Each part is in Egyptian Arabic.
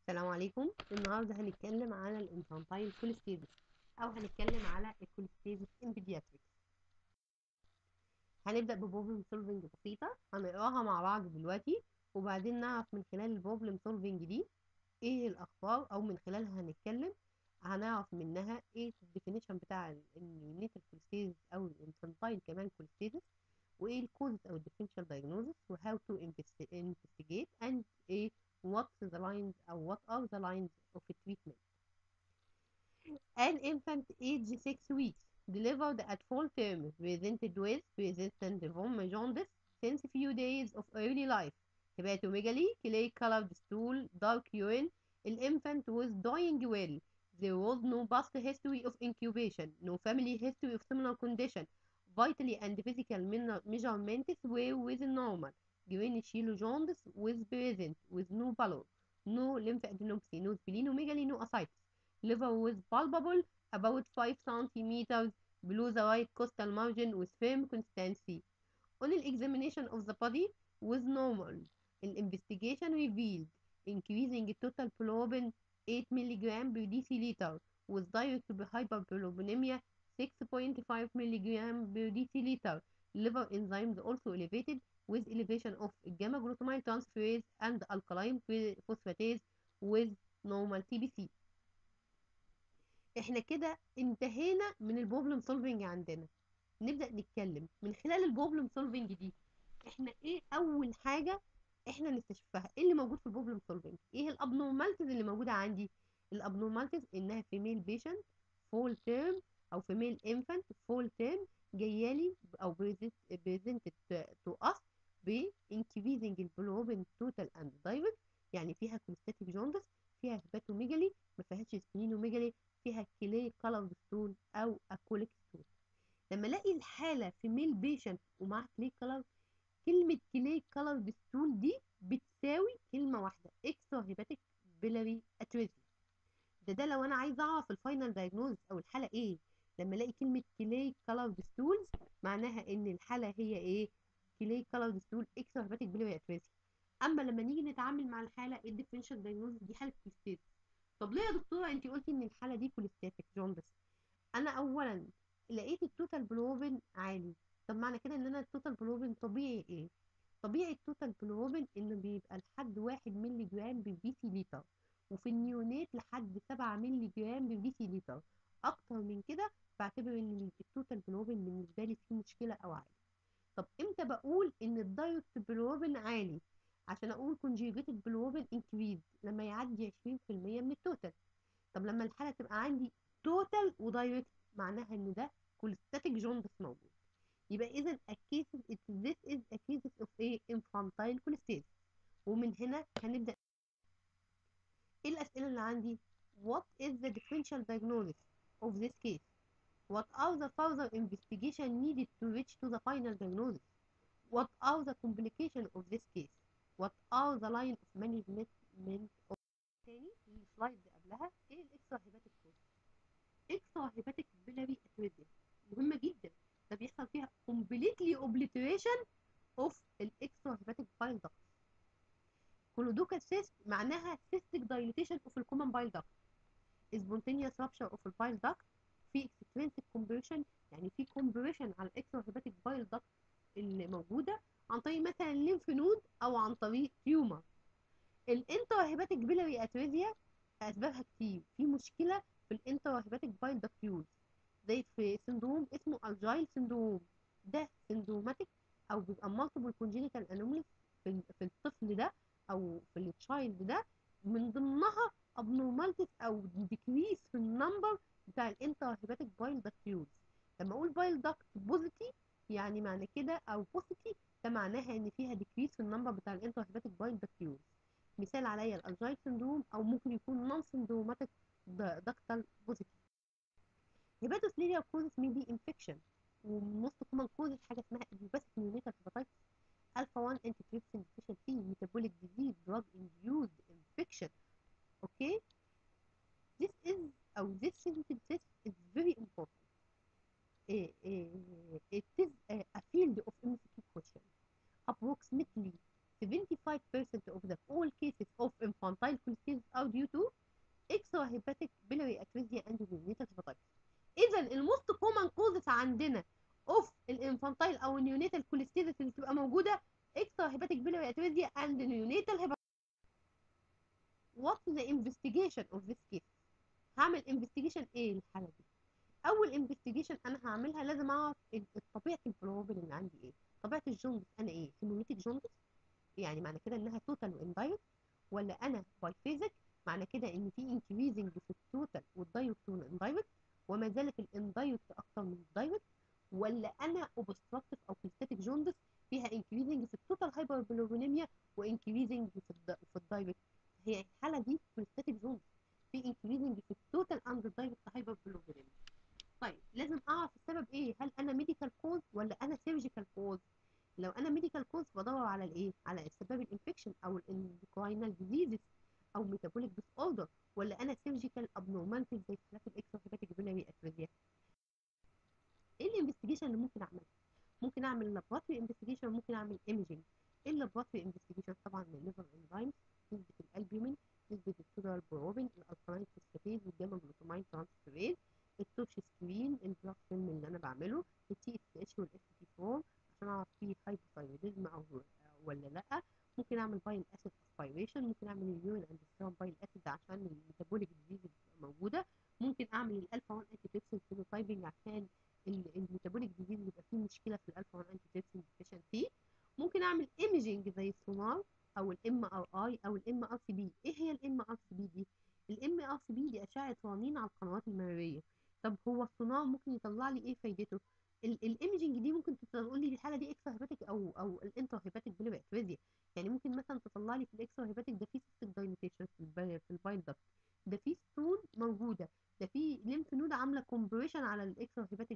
السلام عليكم النهارده هنتكلم على الانفانتايل كوليستيزيس او هنتكلم على الكوليستيزيس ان بيدياتريكس هنبدا ببروبلم سولفنج بسيطه هنقراها مع بعض دلوقتي وبعدين نعرف من خلال البروبلم سولفنج دي ايه الاخبار او من خلالها هنتكلم هنعرف منها ايه الديفينيشن بتاع النيونيتال كوليستيزيس او الانفانتايل كمان كوليستيزيس وايه الكوزز او الديفرنشال دايجنوزس وهاو تو انفستيجيت اند ايه what's the lines or what are the lines of treatment. An infant age 6 weeks delivered at full term presented with persistent from jaundice since few days of early life. Hepatomegaly, clay colored stool, dark urine. The infant was doing well. There was no past history of incubation, no family history of similar condition. Vitally and physical measurements were within normal. Green Shiloh jaundice was present with no pallor, no lymphadenopathy, no splenomegaly, no ascites. Liver was palpable about 5 centimeters below the right costal margin with firm consistency. On the examination of the body was normal. An investigation revealed increasing total bilirubin 8 mg per deciliter with direct hyperbilirubinemia 6.5 mg per deciliter. Liver enzymes also elevated with elevation of gamma glutamine transferase and alkaline phosphatase with normal TBC. احنا كده انتهينا من البروبلم سولفنج عندنا نبدأ نتكلم من خلال البروبلم سولفنج دي احنا ايه اول حاجة احنا نستشفها ايه اللي موجود في البروبلم سولفنج ايه الابنورماليتيز اللي موجودة عندي الابنورماليتيز انها فيميل بيشنت فول تيرم او فيميل انفانت فول تيرم جايالي او بريزنتد تو اس بانكريزنج البلوبين توتال اند دايركت يعني فيها كوليستاتيك جوندس فيها هيباتوميجالي ما فيهاش سبلينوميجالي فيها كلي كلر ستون او اكوليك ستون لما الاقي الحاله في ميل بيشنت ومعاه كلي كلر كلمه كلي كلر ستون دي بتساوي كلمه واحده اكسترا هيباتيك بيلاري اتريزيا ده ده لو انا عايزه اعرف الفاينل دايجنوز او الحاله ايه لما الاقي كلمه كلي كلر ستولز معناها ان الحاله هي ايه كلي كلر ستول اكسترا هيباتيك بيلاري اتريزيا اما لما نيجي نتعامل مع الحاله الديفرنشال دايجنوز دي حاله كوليستاتيك طب ليه يا دكتوره انت قلتي ان الحاله دي كوليستاتيك جوندس انا اولا لقيت التوتال بلوبين عالي طب معنى كده ان انا التوتال بلوبين طبيعي ايه طبيعي التوتال بلوبين انه بيبقى لحد واحد مللي جرام بالبي سي لتر وفي النيونات لحد سبعة مللي جرام بالبي سي لتر اكتر من كده بعتبر ان التوتال بلوبين بالنسبه لي فيه مشكله او عالي طب امتى بقول ان الدايركت بلوبين عالي عشان اقول conjugated bilirubin increase لما يعدي 20% من التوتال طب لما الحاله تبقى عندي توتال ودايركت معناها ان ده كوليستاتيك جوندس موجود يبقى اذا الكيسز this is a cases of a infantile cholestasis ومن هنا هنبدا ايه الاسئله اللي عندي what is the differential diagnosis of this case what are the further investigation needed to reach to the final diagnosis what are the complications of this case what are the line of management of تاني السلايد اللي قبلها ايه الاكسترا هيباتيك كوز اكسترا هيباتيك بيلاري اتريزيا مهمه جدا ده بيحصل فيها completely obliteration of الاكسترا هيباتيك بايل داكت كولودوكال سيست معناها cystic dilatation of الكومن بايل داكت spontaneous rupture of البايل داكت في extrinsic compression يعني في compression على الاكسترا هيباتيك بايل داكت اللي موجوده عن طريق مثلا الليمف نود او عن طريق تيومر الانترا هيباتيك بيلاري اتريزيا اسبابها كتير في مشكله في الانترا هيباتيك بايل داكتيول زي في سندروم اسمه الجايل سندروم ده سندروماتيك او بيبقى مالتيبل كونجينيتال انومالي في, في الطفل ده او في التشايلد ده من ضمنها ابنورماليتيز او ديكريس في النمبر بتاع الانترا هيباتيك بايل داكتيول لما اقول بايل داكت بوزيتيف يعني معنى كده او بوزيتيف ده معناها ان فيها ديكريس في النمبر بتاع الانترا هيباتيك بايل داكتيول مثال عليا الالجايل سندروم او ممكن يكون نون سندروماتيك داكتال بوزيتيف هيباتوسليريا كوزز مي بي انفكشن وموست كومن كوزز حاجه اسمها اليوباسيك نيونيتال هيباتايتس الفا 1 انتي تريبسين ديفيشنسي ميتابوليك ديزيز دراج انديوزد انفكشن اوكي this is او this sensitive test is very important it is a field of MCQ question approximately 75% of the all cases of infant infantile cholestasis او due to extrahepatic biliary atresia and neonatal hepatitis اذا الموست كومن كوزز عندنا اوف الانفانتايل او النيونيتال كوليستيزيس اللي بتبقى موجوده extrahepatic biliary atresia and neonatal hepatitis what's the investigation of this case هعمل investigation ايه للحاله دي اول انفستيجيشن انا هعملها لازم اعرف طبيعه البروبل اللي عندي ايه طبيعه الجوندس انا ايه هيموميتيك جوندس يعني معنى كده انها توتال واندايركت ولا انا بايفيزك معنى كده ان في انكريزنج في التوتال والدايركت والاندايركت وما زالت الاندايركت اكتر من الدايركت ولا انا اوبستراكتيف او كليستاتيك جوندس فيها انكريزنج في التوتال هايبربلوبينيميا وانكريزنج في في الدايركت هي الحاله دي كليستاتيك جوندس في انكريزنج في التوتال اند الدايركت هايبربلوبينيميا طيب لازم اعرف السبب ايه هل انا ميديكال كوز ولا انا سيرجيكال كوز لو انا ميديكال كوز بدور على الايه على اسباب الانفكشن او الاندوكراينال ديزيزز او ميتابوليك ديس اوردر ولا انا سيرجيكال ابنورمالتيز زي حالات الاكستراهيباتيك بيلاري اتريزيا ايه الانفستيجيشن اللي ممكن اعملها ممكن اعمل لابوراتوري انفستيجيشن ممكن اعمل ايمجنج ايه اللابوراتوري انفستيجيشن طبعا الليفر انزيمز نسبه الالبومين نسبه السودار بروبين الالكالاين فوسفاتيز والجاما جلوتامين ترانسفيريز التوش سكرين البلاك فيلم اللي انا بعمله التي اس اتش والاس تي 4 عشان اعرف فيه هايبوثايروديزم او ولا لا ممكن اعمل بايل اسيد اسبيريشن ممكن اعمل اليورين اند سترون بايل اسيد عشان الميتابوليك ديزيز موجوده ممكن اعمل الالفا 1 انتي بيبسين فينوتايبنج عشان الميتابوليك ديزيز بيبقى فيه مشكله في الالفا 1 انتي بيبسين ديفيشنسي ممكن اعمل ايمجنج زي السونار او الام ار اي او الام ار سي بي ايه هي الام ار سي بي دي الام ار سي بي دي اشعه رنين على القنوات المراريه طب هو الصناعه ممكن يطلع لي ايه فايدته الايمجنج دي ممكن تقول لي الحاله دي اكسترا هيباتيك او او الانترا هيباتيك بيلي اتريزيا يعني ممكن مثلا تطلع لي في الاكسترا هيباتيك ده في سيستم دايليتيشن في البايل في البايل دكت ده في ستون موجوده ده في ليمف نود عامله كومبريشن على الاكسترا هيباتيك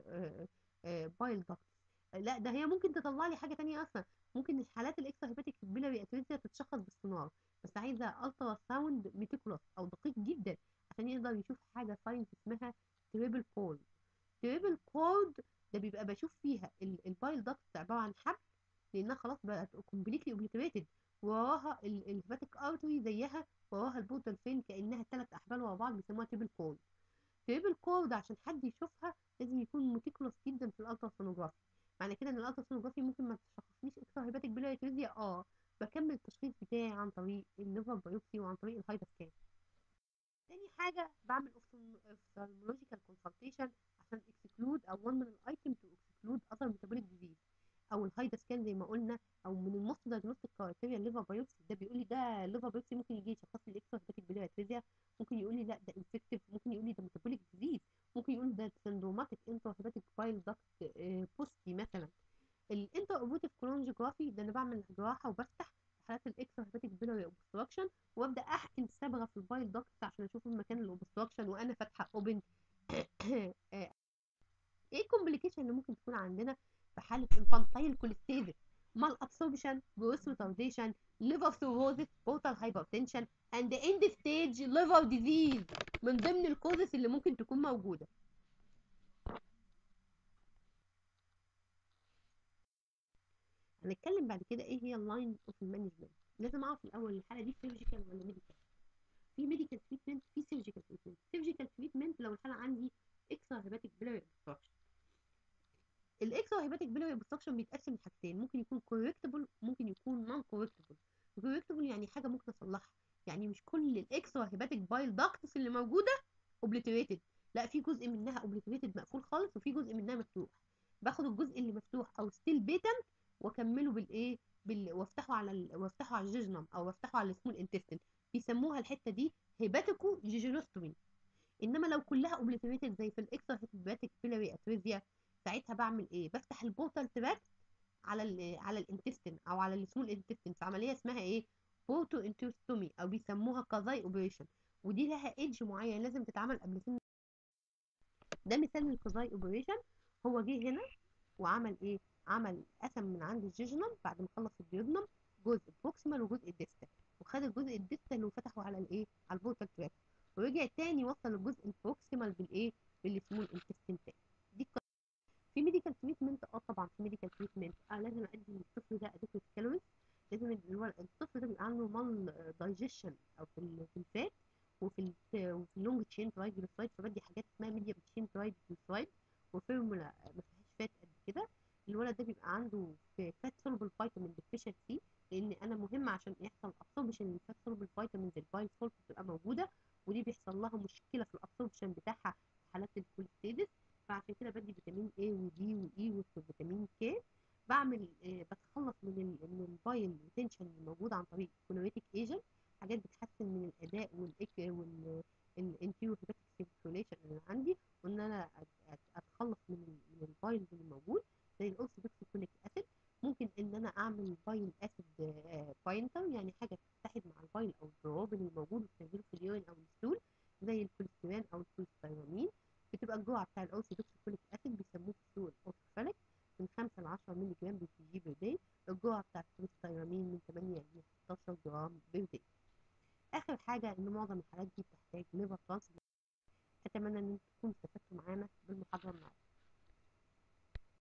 بايل دكت لا ده هي ممكن تطلع لي حاجه تانية اصلا ممكن الحالات الاكسترا هيباتيك بيلاري اتريزيا تتشخص بالسونار بس عايزه الترا ساوند ميتيكولاس او دقيق جدا عشان يقدر يشوف حاجه ساينس اسمها تريبل كود تريبل كود ده بيبقى بشوف فيها البايل داكت عباره عن حب لانها خلاص بقت كومبليتلي اوبليتريتد وراها الهيباتيك ارتري زيها وراها البورتال فين كانها ثلاث احبال ورا بعض بيسموها تريبل كود تريبل كود عشان حد يشوفها لازم يكون ميتيكولوس جدا في الالتراسونوجرافي معنى كده ان الالتراسونوجرافي ممكن ما تشخصنيش اكتر هيباتيك بيلاريتريزيا اه بكمل التشخيص بتاعي عن طريق الليفر بايوبسي وعن طريق الهايدا سكان تاني حاجة بعمل ophthalmological consultation عشان exclude أو one من الايتم to exclude other metabolic disease أو الهايدا سكان زي ما قلنا أو من الموست diagnostic criteria الليفر بايوبسي ده بيقول لي ده الليفر بايوبسي ممكن يجي يشخص لي الاكسترا هيباتيك بيلاريتريزيا ممكن يقول لي لا ده infective ممكن يقول لي ده metabolic disease ممكن يقول ده syndromatic انترا هيباتيك بايل داكت بوستي مثلا الانتر اوبوتيف كولونجيوجرافي ده انا بعمل جراحة وبفتح حالات الاكسترا هيباتيك بيلاري اوبستراكشن وابدا احقن صبغه في البايل داكت عشان اشوف المكان الاوبستراكشن وانا فاتحه اوبن ايه الكومبليكيشن اللي ممكن تكون عندنا في حاله انفانتايل كوليستيزيس مال ابسوربشن جروس ريتارديشن ليفر سيروزيس بورتال هايبرتنشن اند اند ستيج ليفر ديزيز من ضمن الكوزس اللي ممكن تكون موجوده هنتكلم بعد كده ايه هي اللاين اوف المانجمنت لازم اعرف الاول الحاله دي سيرجيكال ولا ميديكال في ميديكال تريتمنت في سيرجيكال تريتمنت سيرجيكال تريتمنت لو الحاله عندي اكسترا هيباتيك بيلاري اوبستراكشن الاكسترا هيباتيك بيلاري اوبستراكشن بيتقسم لحاجتين ممكن يكون كوركتبل ممكن يكون نون كوركتبل كوركتبل يعني حاجه ممكن اصلحها يعني مش كل الاكسترا هيباتيك بايل داكتس اللي موجوده اوبليتريتد لا في جزء منها اوبليتريتد مقفول خالص وفي جزء منها مفتوح باخد الجزء اللي مفتوح او ستيل بيتنت واكمله بالايه بال... وافتحه على ال... وافتحه على الجيجنم او وافتحه على السمول انتستين بيسموها الحته دي هيباتيكو جيجينوستومي انما لو كلها اوبليتريتد زي في الاكسترا هيباتيك بيلاري اتريزيا ساعتها بعمل ايه بفتح البورتال تراكت على ال على الانتستين او على السمول انتستين في عمليه اسمها ايه بورتو انتستومي او بيسموها كازاي اوبريشن ودي لها ايدج معين لازم تتعمل قبل سن ده مثال للكازاي اوبريشن هو جه هنا وعمل ايه عمل قسم من عند الجيجنم بعد ما خلص الديودنم جزء بروكسيمال وجزء ديستال وخد الجزء الديستال وفتحه على الايه على البورتال تراك ورجع تاني وصل الجزء البروكسيمال بالايه بالسمول انتستين تاني دي في ميديكال تريتمنت اه طبعا في ميديكال تريتمنت اه لازم ادي للطفل ده اديكوت كالوريز لازم الطفل ده بيبقى عنده مال دايجيشن او في ال- في الفات وفي ال وفي اللونج تشين ترايجليسرايد فبدي حاجات اسمها ميديوم تشين ترايجليسرايد وفورمولا ما فيهاش فات قد كده الولد ده بيبقى عنده فات سولبل فيتامين ديفيشنسي لان انا مهم عشان يحصل ابسوربشن للفات سولبل فيتامينز البايل سولت بتبقى موجوده ودي بيحصل لها مشكله في الابسوربشن بتاعها في حالات الكوليستيدس فعشان كده بدي فيتامين A ودي واي وفيتامين كي بعمل آه، بتخلص من ال من البايل ريتنشن اللي موجود عن طريق كولوريتيك ايجنت حاجات بتحسن من الاداء والاك وال الانتيرو سيركيوليشن اللي عندي وان انا أت- أت- اتخلص من ال- من البايل اللي موجود زي الاوكسيدوكسيكوليك اسيد ممكن ان انا اعمل بايل اسيد باينتر يعني حاجه تتحد مع البايل او الجروبين الموجود وتنزله في اليورين او الستول زي الكوليسترول او الكوليستيرامين بتبقى الجرعه بتاع الاوكسيدوكسيكوليك اسيد بيسموه في السوق الاوتوفاليك من 5 ل 10 مللي جرام بي جي بير داي الجرعه بتاع الكوليستيرامين من 8 ل 16 جرام بير داي اخر حاجه ان معظم الحالات دي بتحتاج ليفر ترانسبلانت اتمنى ان انتم تكونوا استفدتوا معانا بالمحاضره النهارده